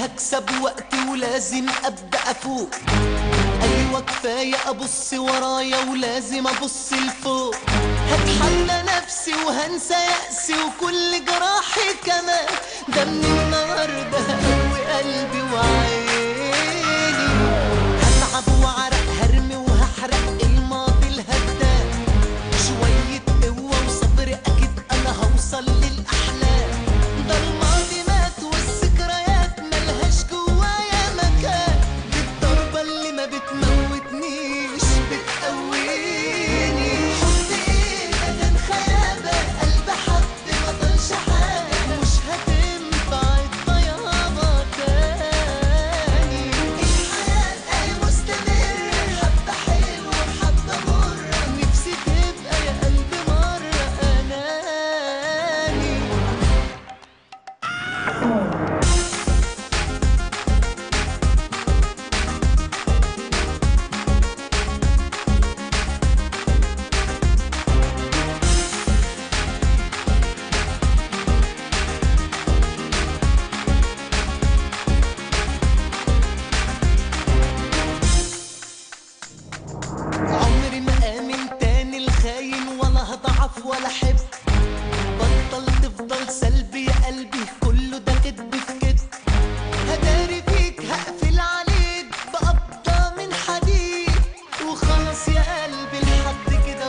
هكسب وقت ولازم ابدا افوق ايوه كفايه ابص ورايا ولازم ابص لفوق هتحدى نفسي وهنسى يأسي وكل جراحي كمان ده من النهارده هقوي قلبي وعيني هتعب وعرق هرمي وهحرق الماضي الهدام شوية قوة وصبر أكيد أنا هوصل للأحلام ده الماضي مات والذكريات ملهاش جوايا مكان دي الضربة اللي ما بتموتنيش بتقويني حب إيه ده كان خيابة قلب حد ما طالش حاجة مش هتنفع الطيابة تاني الحياة أهي مستمرة حبة حلوة وحبة مرة نفسي تبقى يا قلبي مرة أناني عمري ما آمن تاني الخاين ولا هضعف ولا حب بطل تفضل سلبي يا قلبي كله ده كدب في كدب هداري فيك هقفل عليك بقبضة من حديد وخلاص يا قلبي لحد كده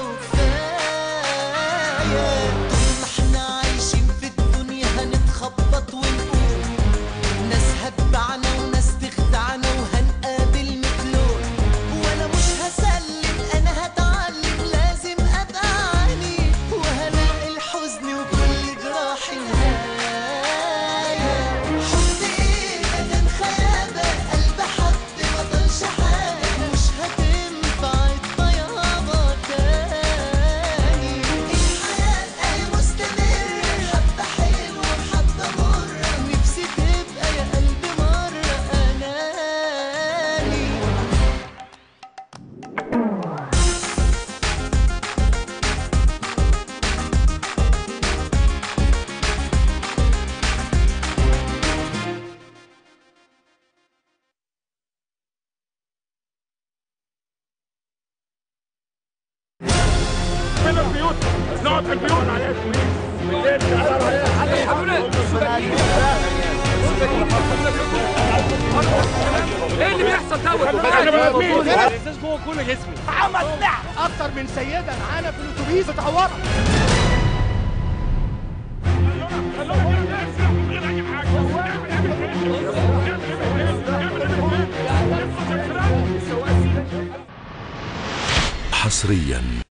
وكفاية طول ما احنا عايشين في الدنيا هنتخبط ونقول ناس هتبعنا وناس تخدعنا وهنقابل مثلهم وانا مش هسلم انا هتعلم لازم ابقى عنيد وهلاقي الحزن وكل جراحي نهاية حب ايه ده كان خيابة قلب حد ما طالش حاجة مش هتنفع الطيابة تاني الحياة اهي مستمرة حبة حلوة وحبة مرة نفسي تبقى يا قلبي مرة أناني من البيوت نقعد في البيوت على ايه اللي بيحصل دوت احنا بني ادمين الازاز جوه كل جسمي محمد طلع اكتر من سيده معانا في الاتوبيس اتعورت حصريا